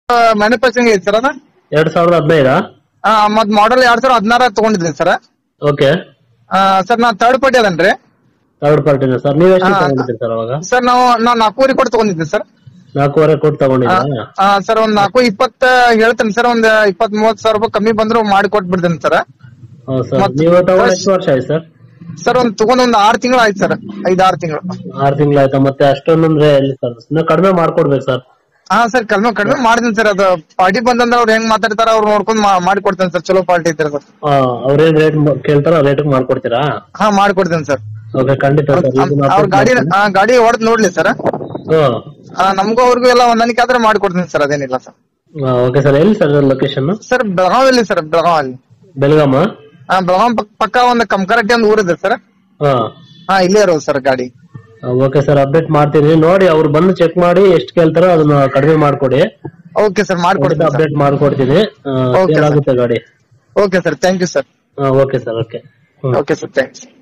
Manufacturing ಐತಿ sir ಅದ ಎರಡ್ ಸಾವಿರದ ಹದಿನೈದಾ ಆ, ಮತ್ ಮಾಡಲ್ ಎರಡ್ ಸಾವಿರ ಹದಿನಾರ ತಗೊಂಡಿದ್ದೀನಿ ಸರ್ ಓಕೆ ಸರ್ ನಾ ಥರ್ಡ್ ಪಾರ್ಟಿ ಅದನ್ರಿ ಥರ್ಡ್ ಪಾರ್ಟಿನ ಸರ್ ನೀವ್ ಎಷ್ಟು ಹಾ. ತಗೊಂಡಿದ್ದೀರಿ ಸರ್ ಅವಾಗ ಸರ್ ನಾವು ನಾ ನಾಲ್ಕೂವರೆ ಕೊಟ್ಟು ತಗೊಂಡಿದ್ದೀನಿ ಸರ್ ನಾಲ್ಕೂವರೆ ಕೊಟ್ಟು ತಗೊಂಡಿದ್ದೀರಾ ಸರ್ ಒಂದ್ ನಾಲ್ಕು ಇಪ್ಪತ್ತ ಹೇಳ್ತೇನೆ ಸರ್ ಒಂದ್ ಇಪ್ಪತ್ ಮೂವತ್ ಸಾವಿರ ರೂಪಾಯಿ ಕಮ್ಮಿ ಬಂದ್ರು ಮಾಡಿ ಕೊಟ್ಬಿಡ್ತೇನೆ ಸರ್ ಹೌದು ಸರ್ ಮತ್ತ್ ನೀವು ತಗೊಂಡು first- ಎಷ್ಟು ವರ್ಷ ಆಯ್ತು ಸರ್ ಸರ್ ಒಂದ್ ತಗೊಂಡ್ ಒಂದ್ ಆರ್ ತಿಂಗಳು ಆಯ್ತು ಸರ್ ಐದ್ ಆರ್ ತಿಂಗಳು ಆರು ತಿಂಗಳಾಯ್ತಾ ಮತ್ತೆ ಅಷ್ಟೊಂದಂದ್ರೆ ಎಲ್ಲಿ ಸರ್ ಇನ್ನ ಕಡಿಮೆ ಮಾಡ್ಕೊಡ್ಬೇಕು ಸರ್ ಹಾ ಸರ್ ಕಡಿಮೆ ಕಡಿಮೆ ಮಾಡಿದ್ದೀನಿ ಸರ್ ಅದು ಪಾರ್ಟಿ ಬಂದಂದ್ರೆ ಅವ್ರು ಹೆಂಗ್ ಮಾತಾಡ್ತಾರ ಅವ್ರು ನೋಡ್ಕೊಂಡ್ ಮಾ- ಮಾಡ್ಕೊಡ್ತೇನೆ ಸರ್ ಚಲೋ ಪಾರ್ಟಿ ಇದ್ರೆ ಸರ್ ಅವ್ರೇನ್ ರೇಟ್ ಕೇಳ್ತಾರೋ ಆ ರೇಟ್ ಮಾಡ್ಕೊಡ್ತೀರಾ ಹಾ ಮಾಡ್ಕೊಡ್ತೇನೆ ಸರ್ ಓಕೆ ಖಂಡಿತ ಸರ್ ಇದನ್ನ ಅವ್ರ update ಗಾಡಿ ಮಾಡ್ತೀನಿ. ಆ, ಗಾಡಿ ಹೊಡೆದ್ ನೋಡ್ಲಿ ಸರ್ ಹ್ಮ್ ನಮಗೂ ಅವ್ರಿಗೂ ಎಲ್ಲ ಹೊಂದಾಣಿಕೆ ಆದ್ರೆ ಮಾಡ್ಕೊಡ್ತೀನಿ ಸರ್ ಅದೇನಿಲ್ಲ ಸರ್ ಓಕೆ ಸರ್ ಎಲ್ಲಿ ಸರ್ ಲೊಕೇಶನ್ ಸರ್ ಬೆಳಗಾವಿಯಲ್ಲಿ ಸರ್ ಬೆಳಗಾವಲ್ಲಿ ಬೆಳಗಾಮ ಹಾ ಬೆಳಗಾವ್ ಪಕ್- ಪಕ್ಕ ಒಂದು ಕಮ್ಕರಟ್ಟಿ ಒಂದು ಊರಿದೆ ಸರ್ ಹಾ ಹಾ ಇಲ್ಲೇ ಇರೋದು ಸರ್ ಗಾಡಿ ಓಕೆ ಸರ್ ಅಪ್ಡೇಟ್ ಮಾಡ್ತೀನಿ ನೋಡಿ ಅವ್ರು ಬಂದು ಚೆಕ್ ಮಾಡಿ ಎಷ್ಟು ಕೇಳ್ತಾರೋ ಅದನ್ನ ಕಡಿಮೆ ಮಾಡ್ಕೊಡಿ ಓಕೆ ಸರ್ ಮಾಡ್ಕೊಡ್ತೀನಿ ಸರ್ ಅಪ್ಡೇಟ್ ಮಾಡ್ಕೊಡ್ತೀನಿ Okay, sir. ಆಗುತ್ತೆ ಗಾಡಿ okay sir thank you sir okay sir okay okay sir thanks